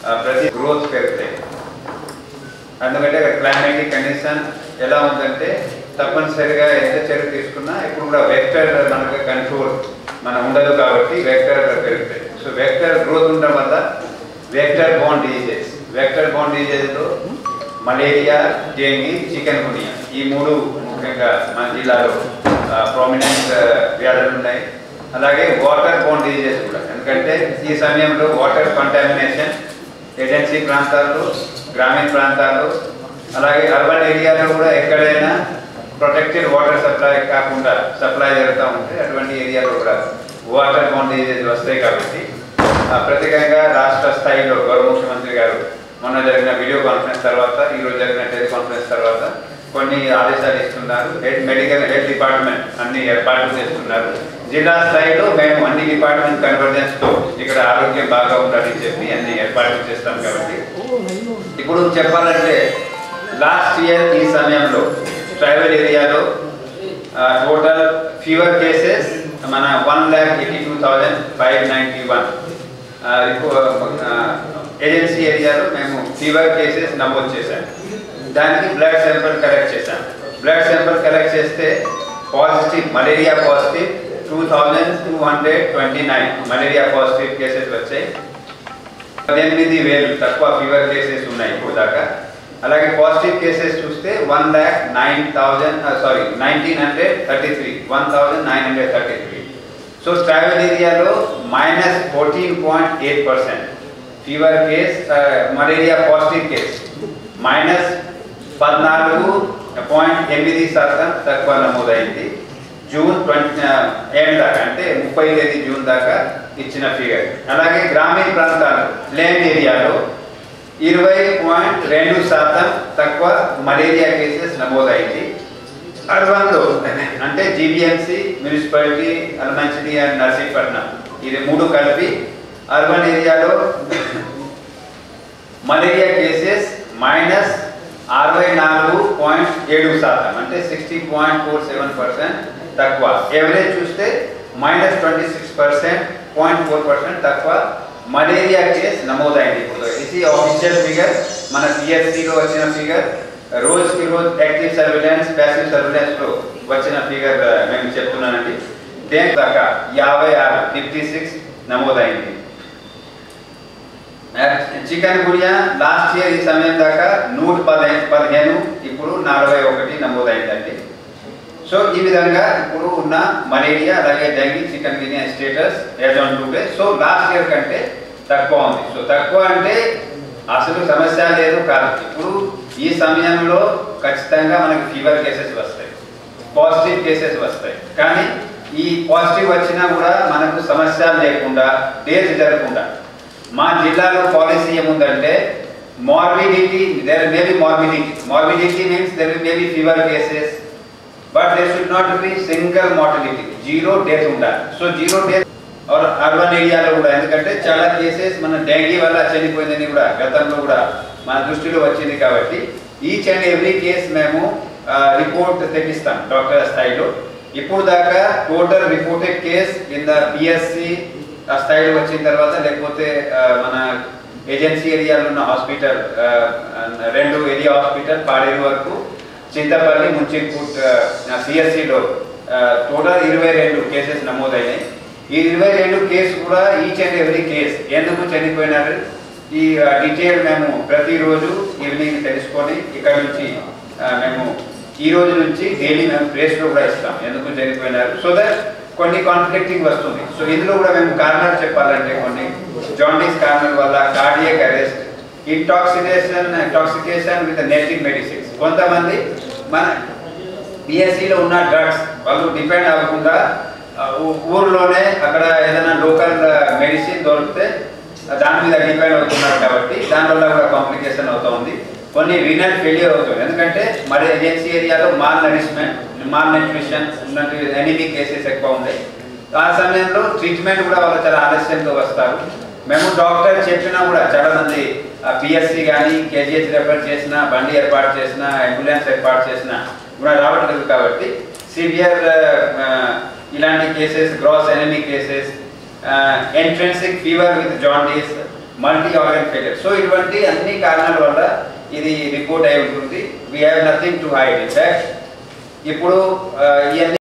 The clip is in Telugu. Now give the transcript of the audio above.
ఆ, ప్రతి గ్రోత్ పెరుగుతాయి ఎందుకంటే క్లైమాటిక్ కండిషన్ ఎలా ఉందంటే తప్పనిసరిగా ఎంత చర్య తీసుకున్నా ఇప్పుడు కూడా వెక్టర్ మనకు కంట్రోల్ మనం ఉండదు కాబట్టి వెక్టర్ పెరుగుతాయి సో వెక్టర్ గ్రోత్ ఉండడం వల్ల vector borne diseases vector borne డిజీజెస్లో మలేరియా డెంగీ చికెన్ గునియా ఈ మూడు ముఖ్యంగా మన జిల్లాలో ప్రామినెంట్ వ్యాధులు ఉన్నాయి అలాగే వాటర్ బోన్ డిజీజెస్ కూడా ఎందుకంటే ఈ సమయంలో వాటర్ కంటామినేషన్ ఏజెన్సీ ప్రాంతాల్లో గ్రామీణ ప్రాంతాల్లో అలాగే అర్బన్ ఏరియాలో కూడా ఎక్కడైనా ప్రొటెక్టెడ్ వాటర్ సప్లై కాకుండా సప్లై జరుగుతూ ఉంటే అటువంటి ఏరియాలో కూడా వాటర్ బౌండ్ డిజీజెస్ వస్తాయి కాబట్టి ఆ, ప్రత్యేకంగా రాష్ట్ర స్థాయిలో గౌరవ ముఖ్యమంత్రి గారు మొన్న జరిగిన వీడియో కాన్ఫరెన్స్ తర్వాత ఈ రోజు జరిగిన టెలికాన్ఫరెన్స్ తర్వాత కొన్ని ఆదేశాలు ఇస్తున్నారు హెడ్ మెడికల్ హెల్త్ డిపార్ట్మెంట్ అన్ని ఏర్పాట్లు చేస్తున్నారు జిల్లా స్థాయిలో మేము అన్ని డిపార్ట్మెంట్ కన్వర్జెన్స్ తో ఇక్కడ ఆరోగ్యం బాగా ఉండాలని చెప్పి అన్ని ఏర్పాట్లు చేస్తాం కాబట్టి ఇప్పుడు చెప్పాలంటే లాస్ట్ ఇయర్ ఈ సమయంలో ట్రైబల్ ఏరియాలో టోటల్ ఫీవర్ కేసెస్ మన one lakh eighty two thousand five ninety one agency ఏరియాలో మేము ఫీవర్ కేసెస్ నమోదు చేశాం దానికి బ్లడ్ శాంపిల్ కలెక్ట్ చేశాం బ్లడ్ శాంపిల్ కలెక్ట్ చేస్తే positive malaria positive two thousand two hundred twenty nine malaria positive cases వచ్చాయి పద్దెనిమిది వేలు తక్కువ ఫీవర్ కేసెస్ ఉన్నాయి ఇప్పుడు దాకా అలాగే పాజిటివ్ కేసెస్ చూస్తే one lakh nine thousand sorry nineteen hundred thirty three one thousand nine hundred thirty three so tribal ఏరియాలో minus fourteen point eight percent fever case malaria positive case minus పద్నాలుగు పాయింట్ ఎనిమిది శాతం తక్కువ నమోదైంది జూన్ ట్వంటీ ఎండ్ దాకా అంటే ముప్పై తేదీ జూన్ దాకా ఇచ్చిన ఫిగర్ అలాగే గ్రామీణ ప్రాంతాలు ప్లేన్ ఏరియాలో ఇరవై పాయింట్ రెండు శాతం తక్కువ మలేరియా కేసెస్ నమోదైంది అర్బన్లో అంటే GBMC municipality Yelamanchili and Narsipatnam ఇది మూడు కలిపి అర్బన్ ఏరియాలో మలేరియా కేసెస్ మైనస్ అరవై నాలుగు పాయింట్ ఏడు శాతం అంటే sixty point four seven percent తక్కువ ఎవరేజ్ చూస్తే minus twenty six percent point four percent తక్కువ మలేరియా కేస్ నమోదైంది ఇప్పుడు ఇది ఆఫీషియల్ ఫిగర్ మన పిఎస్సిలో వచ్చిన ఫిగర్ రోజుకి రోజు యాక్టివ్ సర్వేలెన్స్ ప్యాసివ్ సర్వేలెన్స్లో వచ్చిన ఫిగర్ మేము చెప్తున్నానండి దేని దాకా యాభై ఆరు ఫిఫ్టీ సిక్స్ నమోదైంది చికెన్ గురియా లాస్ట్ ఇయర్ ఈ సమయం దాకా నూట పదహైదు పదిహేను ఇప్పుడు నలభై ఒకటి నమోదైందండి సో ఈ విధంగా ఇప్పుడు ఉన్న మలేరియా అలాగే dengue chikungunya status as on today so last year కంటే తక్కువ ఉంది సో తక్కువ అంటే అసలు సమస్య లేదు కాదు ఇప్పుడు ఈ సమయంలో ఖచ్చితంగా మనకి ఫీవర్ కేసెస్ వస్తాయి పాజిటివ్ కేసెస్ వస్తాయి కానీ ఈ పాజిటివ్ వచ్చినా కూడా మనకు సమస్య లేకుండా డేట్ జరగకుండా మా జిల్లాలో పాలసీ ఏముందంటే morbidity there may be morbidity morbidity means there may be fever cases but there should not be single mortality zero death ఉండాలి so zero death or urban ఏరియాలో కూడా ఎందుకంటే చాలా కేసెస్ మన డెంగీ వల్ల చనిపోయిందని కూడా గతంలో కూడా మన దృష్టిలో వచ్చింది కాబట్టి ఈచ్ అండ్ ఎవ్రీ కేస్ మేము రిపోర్ట్ తెప్పిస్తాం డాక్టర్ స్థాయిలో ఇప్పుడు దాకా total reported case in the BSC ఆ స్థాయిలో వచ్చిన తర్వాత లేకపోతే ఆ, మన ఏజెన్సీ ఏరియాలో ఉన్న హాస్పిటల్ ఆ, రెండు ఏరియా హాస్పిటల్ పాడేరు వరకు చింతపల్లి ముంచిపూట్ సిఎస్సిలో టోటల్ ఇరవై రెండు కేసెస్ నమోదైనాయి ఈ ఇరవై రెండు కేసు కూడా ఈచ్ అండ్ ఎవ్రీ కేస్ ఎందుకు చనిపోయినారు ఈ డీటెయిల్ మేము ప్రతిరోజు ఈవినింగ్ తెలుసుకొని ఇక్కడ నుంచి ఆ, మేము ఈ రోజు నుంచి డైలీ మేము ప్లేస్లో కూడా ఇస్తాం ఎందుకు చనిపోయినారు సో దట్ కొన్ని కాన్ఫ్లిక్టింగ్ వస్తుంది సో ఇందులో కూడా మేము కారణాలు చెప్పాలంటే కొన్ని జాండీస్ కారణాల వల్ల cardiac arrest intoxication intoxication with native medicines కొంతమంది మన బిఎస్సిలో ఉన్న డ్రగ్స్ వాళ్ళు డిపెండ్ అవ్వకుండా ఆ, ఊ- ఊర్లోనే అక్కడ ఏదైనా లోకల్ మెడిసిన్ దొరికితే ఆ, దాని మీద డిపెండ్ అవుతున్నారు కాబట్టి దానివల్ల కూడా కాంప్లికేషన్ అవుతుంది కొన్ని రీనల్ ఫెయిలియర్ అవుతుంది ఎందుకంటే మరి ఏజెన్సీ ఏరియాలో మాల్ నరిష్మెంట్ మాల్ న్యూట్రిషన్ ఉన్నట్టు ఎనిమిక్ కేసెస్ ఎక్కువ ఉన్నాయి ఆ సమయంలో ట్రీట్మెంట్ కూడా వాళ్ళు చాలా ఆలస్యంతో వస్తారు మేము డాక్టర్ చెప్పినా కూడా చాలా మంది పిఎస్సి కానీ కేజీహెచ్ రెఫర్ చేసిన బండి ఏర్పాటు చేసిన అంబులెన్స్ ఏర్పాటు చేసిన కూడా రావట్లేదు కాబట్టి సివియర్ ఇలాంటి cases gross anaemic cases intrinsic fever with jaundice multi organ failure so ఇటువంటి అన్ని కారణాల వల్ల ఇది రిపోర్ట్ అయి ఉంటుంది we have nothing to hide in fact ఇప్పుడు ఆ, ఇవన్నీ